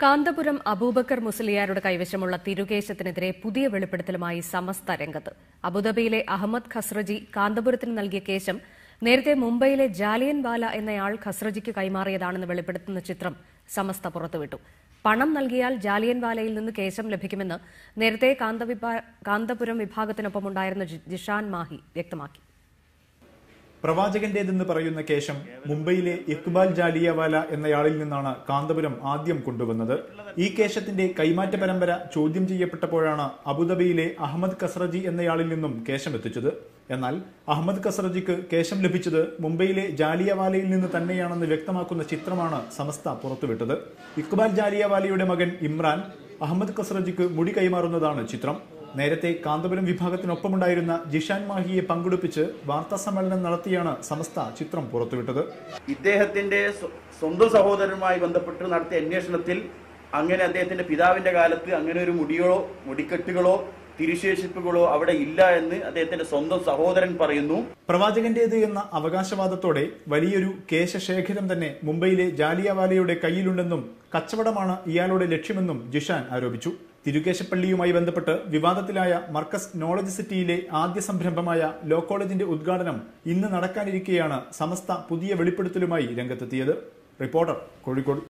കാന്തപുരം അബൂബക്കർ മുസ്ലിയാരുടെ കൈവശമുള്ള തിരുകേശത്തിനെതിരെ പുതിയ വെളിപ്പെടുത്തലുമായി സമസ്ത രംഗത്ത് അബുദാബിയിലെ അഹമ്മദ് ഖസ്രജി കാന്തപുരത്തിന് നൽകിയ കേശം നേരത്തെ മുംബൈയിലെ ജാലിയൻ വാല എന്നയാൾ ഖസ്രജിക്ക് കൈമാറിയതാണെന്ന് വെളിപ്പെടുത്തുന്ന ചിത്രം സമസ്ത പുറത്തുവിട്ടു പണം നൽകിയാൽ ജാലിയൻ വാലയിൽ നിന്ന് കേശം ലഭിക്കുമെന്ന് നേരത്തെ കാന്തവിഭാ- കാന്തപുരം വിഭാഗത്തിനൊപ്പമുണ്ടായിരുന്ന ജി- ജിഷാൻ മാഹി വ്യക്തമാക്കി പ്രവാചകന്റേതെന്ന് പറയുന്ന കേശം മുംബൈയിലെ ഇക്ബാൽ ജാലിയവാല എന്നയാളിൽ നിന്നാണ് കാന്തപുരം ആദ്യം കൊണ്ടുവന്നത് ഈ കേശത്തിന്റെ കൈമാറ്റ പരമ്പര ചോദ്യം ചെയ്യപ്പെട്ടപ്പോഴാണ് അബുദാബിയിലെ അഹമ്മദ് കസ്രജി എന്നയാളിൽ നിന്നും കേശം എത്തിച്ചത് എന്നാൽ അഹമ്മദ് കസ്രജിക്ക് കേശം ലഭിച്ചത് മുംബൈയിലെ ജാലിയവാലയിൽ നിന്ന് തന്നെയാണെന്ന് വ്യക്തമാക്കുന്ന ചിത്രമാണ് സമസ്ത പുറത്തുവിട്ടത് ഇക്ബാൽ ജാലിയവാലയുടെ മകൻ ഇമ്രാൻ അഹമ്മദ് കസ്രജിക്ക് മുടി കൈമാറുന്നതാണ് ചിത്രം നേരത്തെ കാന്തപുരം വിഭാഗത്തിനൊപ്പമുണ്ടായിരുന്ന ജിഷാൻ മാഹിയെ പങ്കെടുപ്പിച്ച് വാർത്താ സമ്മേളനം നടത്തിയാണ് സമസ്ത ചിത്രം പുറത്തുവിട്ടത് ഇദ്ദേഹത്തിന്റെ സ്വ- സ്വന്തം സഹോദരനുമായി ബന്ധപ്പെട്ട് നടത്തിയ അന്വേഷണത്തിൽ അങ്ങനെ അദ്ദേഹത്തിന്റെ പിതാവിന്റെ കാലത്ത് അങ്ങനെ ഒരു മുടിയോ മുടിക്കെട്ടുകളോ തിരുശേഷിപ്പുകളോ അവിടെ ഇല്ല എന്ന് അദ്ദേഹത്തിന്റെ സ്വന്തം സഹോദരൻ പറയുന്നു പ്രവാചകന്റേത് എന്ന അവകാശവാദത്തോടെ വലിയൊരു കേശശേഖരം തന്നെ മുംബൈയിലെ ജാലിയവാലയുടെ കയ്യിലുണ്ടെന്നും കച്ചവടമാണ് ഇയാളുടെ ലക്ഷ്യമെന്നും ജിഷാൻ ആരോപിച്ചു തിരുകേശപ്പള്ളിയുമായി ബന്ധപ്പെട്ട് വിവാദത്തിലായ മർക്കസ് നോളജ് സിറ്റിയിലെ ആദ്യ സംരംഭമായ ലോ കോളേജിന്റെ ഉദ്ഘാടനം ഇന്ന് നടക്കാനിരിക്കെയാണ് സമസ്ത പുതിയ വെളിപ്പെടുത്തലുമായി രംഗത്തെത്തിയത് റിപ്പോർട്ടർ കോഴിക്കോട്